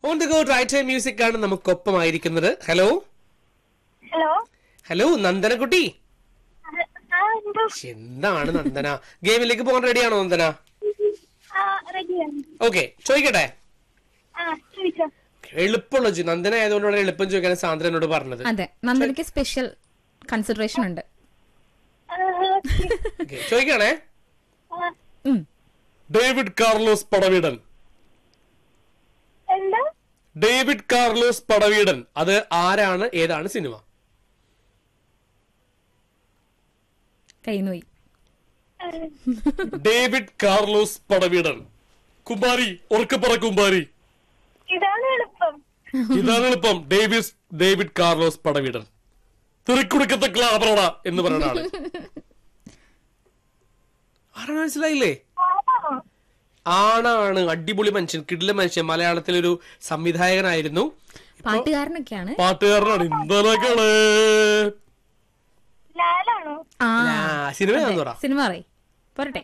On the go right time music ആണ് നമുക്കൊപ്പമായിരിക്കുന്നത് hello hello hello നന്ദനക്കുട്ടി ആ എന്തോ എന്താണ് നന്ദന ഗെയിമിലേക്ക് പോകാൻ റെഡിയാണോ നന്ദന ആ റെഡിയാണ് ഓക്കെ ചോദിക്കട്ടെ ആ ചോദിച്ചോ എളുപ്പമുള്ള ചോ- നന്ദന ആയതുകൊണ്ട് വളരെ എളുപ്പം ചോദിക്കാൻ സാന്ദ്ര എന്നോട് പറഞ്ഞത് അതെ നന്ദനയ്ക്ക് സ്പെഷ്യൽ കൺസിഡറേഷൻ ഉണ്ട് ആ, ഓക്കേ. Okay, ചോദിക്കണേ ആ, ഉം. ഡേവിഡ് കാർലോസ് പടവീടൻ എന്താ ഡേവിഡ് കാർലോസ് പടവീടൻ അത് ആരാണ് ഏതാണ് സിനിമ കൈനോയി ആ, ഡേവിഡ് കാർലോസ് പടവീടൻ കുമാരി ഉറക്കപ്പറ കുമാരി ഇതാണ് എളുപ്പം ഇതാണ് എളുപ്പം ഡേവിസ് ഡേവിഡ് കാർലോസ് പടവീടൻ തിരക്കുടുക്കത്തെ ക്ലാബറട എന്ന് പറയുന്ന ആള് ആരാണ് മനസ്സിലായില്ലേ ആണോ? ആണാണ് അടിപൊളി മനുഷ്യൻ കിടില മനുഷ്യൻ മലയാളത്തിലൊരു സംവിധായകനായിരുന്നു പാട്ടുകാരനൊക്കെയാണ് പാട്ടുകാരനാണ് ഇന്നലകളെ ലാലാണോ ആ സിനിമയാണെന്ന് പറ സിനിമ പറയ് പോരട്ടെ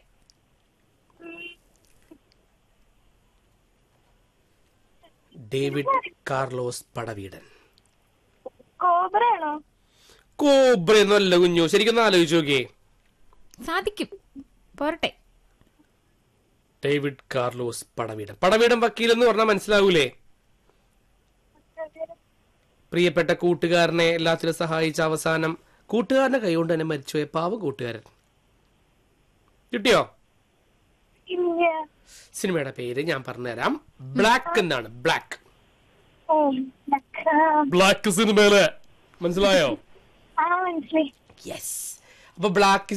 ഡേവിഡ് കാർലോസ് പടവീടൻ കോബ്രയാണോ കോബ്ര എന്നല്ല കുഞ്ഞു ശരിക്കും ഒന്ന് ആലോചിച്ച് നോക്കിയേ സാധിക്കും പോരട്ടെ ഡേവിഡ് കാർലോസ് പടവീടൻ പടവീടൻ വക്കീൽ എന്ന് പറഞ്ഞാൽ മനസ്സിലാവൂലേ പ്രിയപ്പെട്ട കൂട്ടുകാരനെ എല്ലാത്തിലും സഹായിച്ച അവസാനം കൂട്ടുകാരന്റെ കൈകൊണ്ട് തന്നെ മരിച്ചുപോയ പാവ കൂട്ടുകാരൻ കിട്ടിയോ ഇല്ല സിനിമയുടെ പേര് ഞാൻ പറഞ്ഞുതരാം ബ്ലാക്ക് എന്നാണ് ബ്ലാക്ക് ഓ ആ, ബ്ലാക്ക് സിനിമയിലെ മനസ്സിലായോ ആ മനസ്സിലായി യെസ് അപ്പൊ ബ്ലാക്ക്